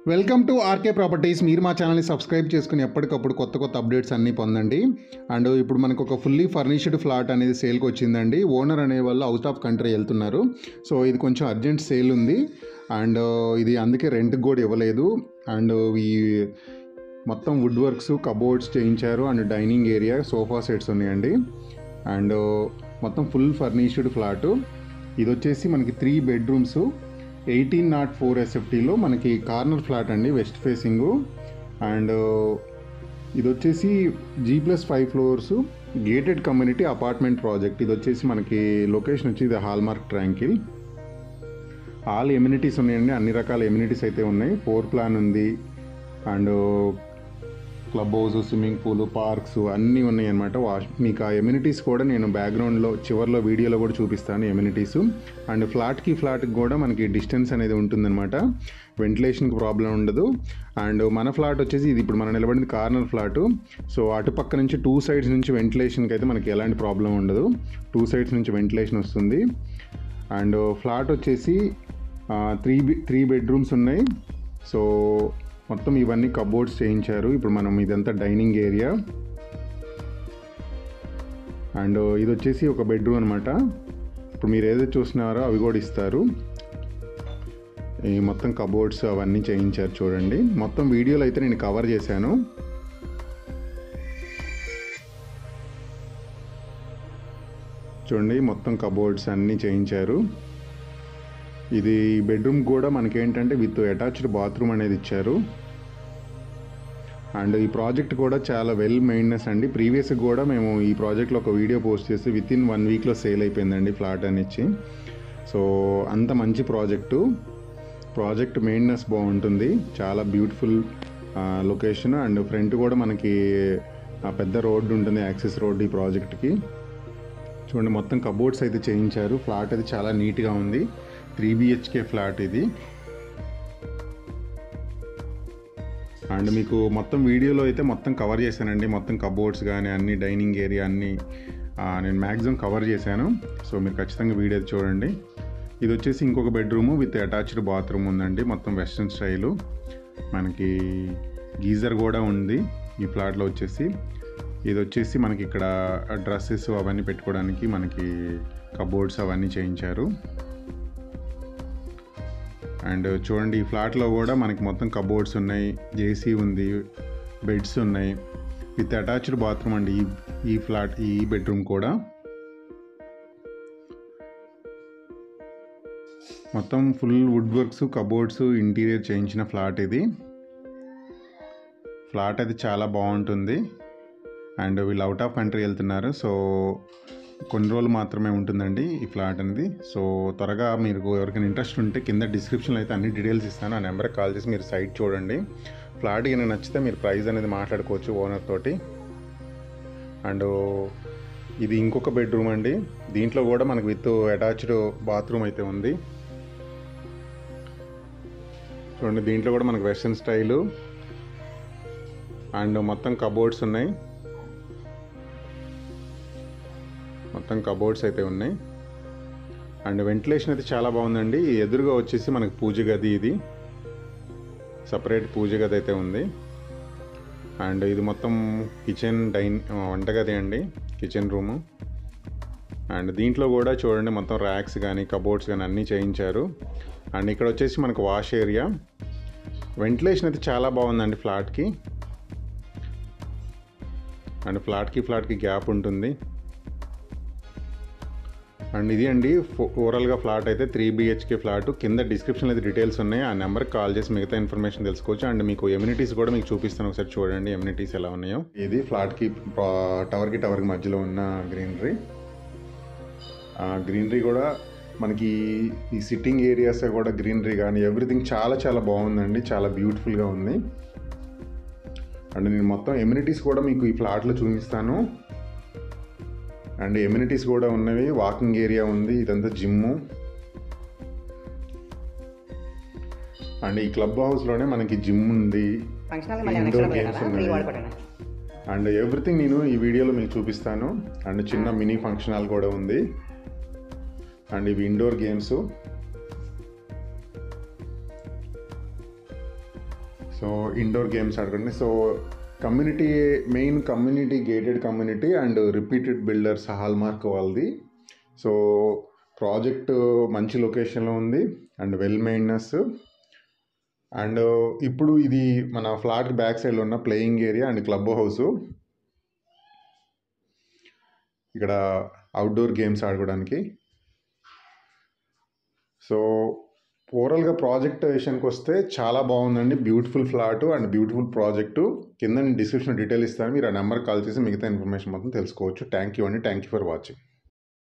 Welcome to RK properties మీరు మా ఛానల్ని సబ్స్క్రైబ్ చేసుకుని ఎప్పటికప్పుడు కొత్త కొత్త అప్డేట్స్ అన్నీ పొందండి అండ్ ఇప్పుడు మనకు ఒక ఫుల్లీ ఫర్నిష్డ్ ఫ్లాట్ అనేది సేల్కి వచ్చిందండి ఓనర్ అనే వాళ్ళు అవుట్ ఆఫ్ కంట్రీ వెళ్తున్నారు సో ఇది కొంచెం అర్జెంట్ సేల్ ఉంది అండ్ ఇది అందుకే రెంట్కి కూడా ఇవ్వలేదు అండ్ ఈ మొత్తం వుడ్ వర్క్స్ కబోర్డ్స్ చేయించారు and dining area sofa sets ఉన్నాయండి అండ్ మొత్తం ఫుల్ ఫర్నిష్డ్ ఫ్లాటు ఇది వచ్చేసి మనకి three bedrooms eighteen not four ఎస్ఎఫ్టీలో మనకి కార్నర్ ఫ్లాట్ అండి వెస్ట్ ఫేసింగ్ అండ్ ఇది వచ్చేసి G plus five floors gated community apartment project ఇది వచ్చేసి మనకి లొకేషన్ వచ్చి ఇది హాల్మార్క్ ట్రాంకిల్ ఆల్ ఎమ్యూనిటీస్ ఉన్నాయండి అన్ని రకాల ఎమ్యూనిటీస్ అయితే ఉన్నాయి ఫోర్ ప్లాన్ ఉంది and club house swimming pool parks అన్నీ ఉన్నాయి అనమాట వాష్ మీకు ఆ ఎమ్యూనిటీస్ కూడా నేను బ్యాక్గ్రౌండ్లో చివరిలో వీడియోలో కూడా చూపిస్తాను ఎమ్యూనిటీస్ అండ్ ఫ్లాట్కి ఫ్లాట్కి కూడా మనకి డిస్టెన్స్ అనేది ఉంటుందన్నమాట వెంటిలేషన్కి ప్రాబ్లం ఉండదు అండ్ మన ఫ్లాట్ వచ్చేసి ఇది ఇప్పుడు మనం నిలబడింది కార్నర్ ఫ్లాట్ సో అటుపక్క నుంచి టూ సైడ్స్ నుంచి వెంటిలేషన్కి అయితే మనకి ఎలాంటి ప్రాబ్లం ఉండదు టూ సైడ్స్ నుంచి వెంటిలేషన్ వస్తుంది అండ్ ఫ్లాట్ వచ్చేసి త్రీ త్రీ బెడ్రూమ్స్ ఉన్నాయి సో మొత్తం ఇవన్నీ కబోర్డ్స్ చేయించారు ఇప్పుడు మనం ఇదంతా డైనింగ్ ఏరియా అండ్ ఇది వచ్చేసి ఒక బెడ్రూమ్ అనమాట ఇప్పుడు మీరు ఏదైతే చూస్తున్నారో అవి కూడా ఇస్తారు ఈ మొత్తం కబోర్డ్స్ అవన్నీ చేయించారు చూడండి మొత్తం వీడియోలో అయితే నేను కవర్ చేశాను చూడండి మొత్తం కబోర్డ్స్ అన్నీ చేయించారు ఇది బెడ్రూమ్ కూడా మనకి ఏంటంటే విత్ అటాచ్డ్ బాత్రూమ్ అనేది ఇచ్చారు అండ్ ఈ ప్రాజెక్ట్ కూడా చాలా వెల్ మెయింటెనెన్స్ అండి ప్రీవియస్ కూడా మేము ఈ ప్రాజెక్ట్లో ఒక వీడియో పోస్ట్ చేసి విత్ ఇన్ వన్ వీక్లో సేల్ అయిపోయిందండి ఫ్లాట్ అని ఇచ్చి సో అంత మంచి ప్రాజెక్టు ప్రాజెక్ట్ మెయింటెనెన్స్ బాగుంటుంది చాలా బ్యూటిఫుల్ లొకేషన్ అండ్ ఫ్రంట్ కూడా మనకి ఆ పెద్ద రోడ్డు ఉంటుంది యాక్సెస్ రోడ్ ఈ ప్రాజెక్ట్కి చూడండి మొత్తం కబోర్డ్స్ అయితే చేయించారు ఫ్లాట్ అయితే చాలా నీట్గా ఉంది త్రీ బిహెచ్కే ఫ్లాట్ ఇది అండ్ మీకు మొత్తం వీడియోలో అయితే మొత్తం కవర్ చేశానండి మొత్తం కబోర్డ్స్ కానీ అన్ని డైనింగ్ ఏరియా అన్నీ ఆ, నేను మ్యాక్సిమం కవర్ చేశాను సో మీరు ఖచ్చితంగా వీడియో చూడండి ఇది వచ్చేసి ఇంకొక బెడ్రూము విత్ అటాచ్డ్ బాత్రూమ్ ఉందండి మొత్తం వెస్ట్రన్ స్టైలు మనకి గీజర్ కూడా ఉంది ఈ ఫ్లాట్లో వచ్చేసి ఇది వచ్చేసి మనకి ఇక్కడ డ్రెస్సెస్ అవన్నీ పెట్టుకోవడానికి మనకి కబోర్డ్స్ అవన్నీ చేయించారు అండ్ చూడండి ఈ ఫ్లాట్లో కూడా మనకి మొత్తం కబోర్డ్స్ ఉన్నాయి ఏసీ ఉంది బెడ్స్ ఉన్నాయి విత్ అటాచ్డ్ బాత్రూమ్ అండి ఈ ఈ ఫ్లాట్ ఈ బెడ్రూమ్ కూడా మొత్తం full wood works cupboards interior చేయించిన ఫ్లాట్ ఇది ఫ్లాట్ అయితే చాలా బాగుంటుంది అండ్ వీళ్ళు అవుట్ ఆఫ్ కంట్రీ వెళ్తున్నారు సో కొన్ని రోజులు మాత్రమే ఉంటుందండి ఈ ఫ్లాట్ అనేది సో త్వరగా మీరు ఎవరికైనా ఇంట్రెస్ట్ ఉంటే కింద డిస్క్రిప్షన్లో అయితే అన్ని డీటెయిల్స్ ఇస్తాను ఆ నెంబర్కి కాల్ చేసి మీరు సైట్ చూడండి ఫ్లాట్ కనుక నచ్చితే మీరు ప్రైస్ అనేది మాట్లాడుకోవచ్చు ఓనర్ తోటి అండ్ ఇది ఇంకొక బెడ్రూమ్ అండి దీంట్లో కూడా మనకు విత్ అటాచ్డ్ బాత్రూమ్ అయితే ఉంది చూడండి దీంట్లో కూడా మనకు వెస్ట్రన్ స్టైలు అండ్ మొత్తం కబోర్డ్స్ ఉన్నాయి మొత్తం కబోర్డ్స్ అయితే ఉన్నాయి అండ్ వెంటిలేషన్ అయితే చాలా బాగుందండి ఎదురుగా వచ్చేసి మనకి పూజ గది ఇది సపరేట్ పూజ గది అయితే ఉంది అండ్ ఇది మొత్తం కిచెన్ డైన్ వంటగది అండి కిచెన్ రూము అండ్ దీంట్లో కూడా చూడండి మొత్తం ర్యాక్స్ కానీ కబోర్డ్స్ కానీ అన్నీ చేయించారు అండ్ ఇక్కడ వచ్చేసి మనకు వాష్ ఏరియా వెంటిలేషన్ అయితే చాలా బాగుందండి ఫ్లాట్కి అండ్ ఫ్లాట్కి ఫ్లాట్కి గ్యాప్ ఉంటుంది అండ్ ఇది అండి ఫో- ఓవరాల్గా ఫ్లాట్ అయితే త్రీ బిహెచ్కే ఫ్లాట్ కింద డిస్క్రిప్షన్లో అయితే డీటెయిల్స్ ఉన్నాయి ఆ నెంబర్కి కాల్ చేసి మిగతా ఇన్ఫర్మేషన్ తెలుసుకోవచ్చు అండ్ మీకు ఎమ్యూనిటీస్ కూడా మీకు చూపిస్తాను ఒకసారి చూడండి ఎమ్యూనిటీస్ ఎలా ఉన్నాయో ఇది ఫ్లాట్కి టవర్కి టవర్కి మధ్యలో ఉన్న గ్రీనరీ గ్రీనరీ కూడా మనకి ఈ సిట్టింగ్ ఏరియాస్ కూడా గ్రీనరీ కానీ ఎవ్రీథింగ్ చాలా చాలా బాగుందండి చాలా బ్యూటిఫుల్గా ఉంది అండ్ నేను మొత్తం ఎమ్యూనిటీస్ కూడా మీకు ఈ ఫ్లాట్లో చూపిస్తాను అండ్ ఎమ్యూనిటీస్ కూడా ఉన్నవి వాకింగ్ ఏరియా ఉంది ఇదంతా జిమ్ము అండ్ ఈ క్లబ్ హౌస్లోనే మనకి జిమ్ ఉంది ఫంక్షనల్ మళ్ళీ Indoor నెక్స్ట్ games ఫ్రీ ఉన్నాయి. వాడుకోవటం అండ్ ఎవ్రీథింగ్ నేను ఈ వీడియోలో మీకు చూపిస్తాను అండ్ చిన్న మినీ ఫంక్షన్ హాల్ కూడా ఉంది అండ్ ఇవి indoor games so indoor games ఆడుకోండి so community main community gated community and repeated builders hallmark వాళ్ళది సో ప్రాజెక్ట్ మంచి లొకేషన్లో ఉంది అండ్ వెల్ మెయింటెనెన్స్ అండ్ ఇప్పుడు ఇది మన ఫ్లాట్ బ్యాక్ సైడ్లో ఉన్న playing area and club house ఇక్కడ అవుట్డోర్ గేమ్స్ ఆడుకోవడానికి సో ఓవరాల్గా ప్రాజెక్ట్ విషయానికి వస్తే చాలా బాగుందండి beautiful flat and beautiful project కింద నేను డిస్క్రిప్షన్ డీటెయిల్ ఇస్తాను మీరు ఆ నెంబర్ కాల్ చేసి మిగతా ఇన్ఫర్మేషన్ మొత్తం తెలుసుకోవచ్చు థ్యాంక్ యూ అండి థ్యాంక్ యూ ఫర్ వాచింగ్